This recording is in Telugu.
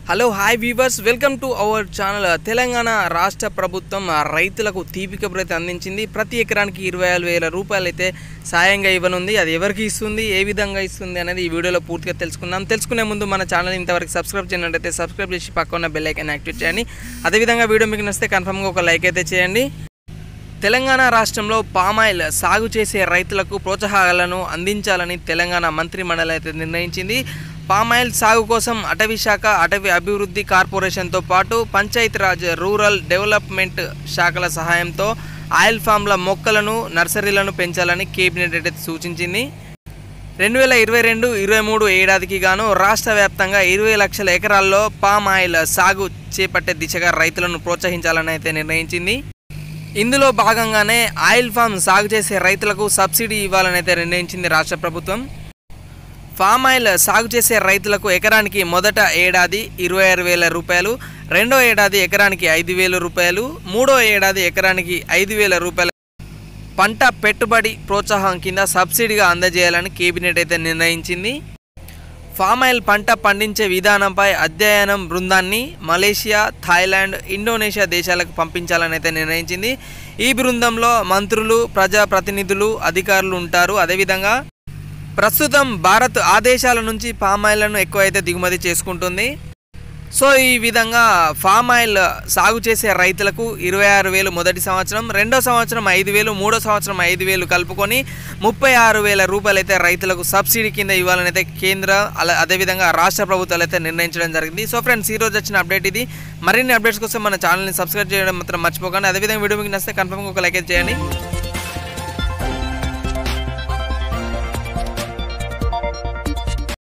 hello hi viewers welcome to our channel Telangana రాష్ట్ర ప్రభుత్వం ఆ రైతులకు తీపి కబురు అయితే అందించింది ప్రతి ఎకరానికి ఇరవై ఐదు వేల రూపాయలు అయితే సాయంగా ఇవ్వనుంది అది ఎవరికి ఇస్తుంది ఏ విధంగా ఇస్తుంది అనేది ఈ వీడియోలో పూర్తిగా తెలుసుకుందాం తెలుసుకునే ముందు మన ఛానల్ ఇంతవరకు సబ్స్క్రైబ్ చేయనట్టయితే సబ్స్క్రైబ్ చేసి పక్కన బెల్ ఐకాన్ యాక్టివేట్ చేయండి అదేవిధంగా వీడియో మీకు నచ్చితే కన్ఫర్మ్గా ఒక లైక్ అయితే చేయండి తెలంగాణ రాష్ట్రంలో పామాయిల్ సాగు చేసే రైతులకు ప్రోత్సాహాలను అందించాలని తెలంగాణ మంత్రి మండలి అయితే నిర్ణయించింది పామాయిల్ సాగు కోసం అటవీ శాఖ అటవీ అభివృద్ధి కార్పొరేషన్తో పాటు పంచాయతీరాజ్ రూరల్ డెవలప్మెంట్ శాఖల సహాయంతో ఆయిల్ ఫామ్ల మొక్కలను నర్సరీలను పెంచాలని కేబినెట్ అయితే సూచించింది రెండు వేల ఇరవై రెండు ఇరవై మూడు ఏడాదికి గాను రాష్ట్ర వ్యాప్తంగా ఇరవై లక్షల ఎకరాల్లో పామ్ ఆయిల్ సాగు చేపట్టే దిశగా రైతులను ప్రోత్సహించాలని అయితే నిర్ణయించింది ఇందులో భాగంగానే ఆయిల్ ఫామ్ సాగు చేసే రైతులకు సబ్సిడీ ఇవ్వాలని అయితే నిర్ణయించింది రాష్ట్ర ప్రభుత్వం ఫామ్ ఆయిల్ సాగు చేసే రైతులకు ఎకరానికి మొదట ఏడాది ఇరవై ఆరు వేల రూపాయలు రెండో ఏడాది ఎకరానికి ఐదు వేల రూపాయలు మూడో ఏడాది ఎకరానికి ఐదు వేల రూపాయలు పంట పెట్టుబడి ప్రోత్సాహం కింద సబ్సిడీగా అందజేయాలని కేబినెట్ అయితే నిర్ణయించింది ఫామ్ ఆయిల్ పంట పండించే విధానంపై అధ్యయనం బృందాన్ని మలేషియా థాయిలాండ్ ఇండోనేషియా దేశాలకు పంపించాలని అయితే నిర్ణయించింది ఈ బృందంలో మంత్రులు ప్రజాప్రతినిధులు అధికారులు ఉంటారు అదేవిధంగా ప్రస్తుతం భారత్ ఆ దేశాల నుంచి పామ్ ఆయిల్ను ఎక్కువైతే దిగుమతి చేసుకుంటుంది సో ఈ విధంగా ఫామ్ ఆయిల్ సాగు చేసే రైతులకు ఇరవై ఆరు వేలు మొదటి సంవత్సరం రెండో సంవత్సరం ఐదు వేలు మూడో సంవత్సరం ఐదు వేలు కలుపుకొని ముప్పై ఆరు వేల రూపాయలు అయితే రైతులకు సబ్సిడీ కింద ఇవ్వాలని అయితే కేంద్ర అలా అదేవిధంగా రాష్ట్ర ప్రభుత్వాలు అయితే నిర్ణయించడం జరిగింది సో ఫ్రెండ్స్ ఈ రోజు వచ్చిన అప్డేట్ ఇది మరిన్ని అప్డేట్స్ కోసం మన ఛానల్ని సబ్స్క్రైబ్ చేయడం మాత్రం మర్చిపోకండి అదేవిధంగా వీడియో మీకు నచ్చితే కన్ఫర్మ్గా ఒక లైక్ అయితే చేయండి